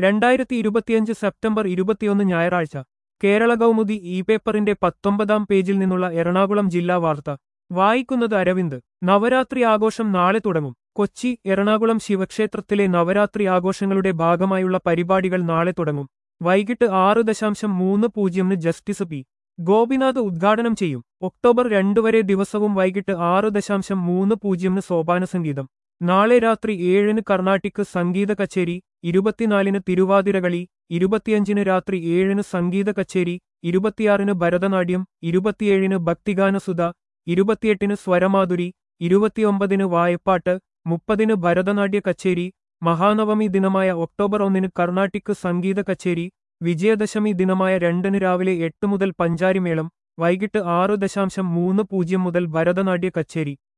രണ്ടായിരത്തി ഇരുപത്തിയഞ്ച് സെപ്റ്റംബർ ഇരുപത്തിയൊന്ന് ഞായറാഴ്ച കേരള കൗമുദി ഇ പേപ്പറിന്റെ പത്തൊമ്പതാം പേജിൽ നിന്നുള്ള എറണാകുളം ജില്ലാ വാർത്ത വായിക്കുന്നത് അരവിന്ദ് നവരാത്രി ആഘോഷം നാളെ തുടങ്ങും കൊച്ചി എറണാകുളം ശിവക്ഷേത്രത്തിലെ നവരാത്രി ആഘോഷങ്ങളുടെ ഭാഗമായുള്ള പരിപാടികൾ നാളെ തുടങ്ങും വൈകിട്ട് ആറ് ദശാംശം മൂന്ന് പൂജ്യമിന് ജസ്റ്റിസ് പി ഗോപിനാഥ് ഉദ്ഘാടനം ചെയ്യും ഒക്ടോബർ രണ്ട് വരെ ദിവസവും വൈകിട്ട് ആറ് ദശാംശം മൂന്ന് പൂജ്യമിന് സോപാന സംഗീതം നാളെ രാത്രി ഏഴിന് കർണാട്ടിക് സംഗീത കച്ചേരി ഇരുപത്തിനാലിന് തിരുവാതിരകളി ഇരുപത്തിയഞ്ചിന് രാത്രി ഏഴിന് സംഗീത കച്ചേരി ഇരുപത്തിയാറിന് ഭരതനാട്യം ഇരുപത്തിയേഴിന് ഭക്തിഗാനസുധ ഇരുപത്തിയെട്ടിന് സ്വരമാധുരി ഇരുപത്തിയൊമ്പതിന് വായപ്പാട്ട് മുപ്പതിന് ഭരതനാട്യ കച്ചേരി മഹാനവമി ദിനമായ ഒക്ടോബർ ഒന്നിന് കർണാട്ടിക് സംഗീത കച്ചേരി വിജയദശമി ദിനമായ രണ്ടിന് രാവിലെ എട്ട് മുതൽ പഞ്ചാരിമേളം വൈകിട്ട് ആറ് ദശാംശം മൂന്ന് പൂജ്യം മുതൽ ഭരതനാട്യ കച്ചേരി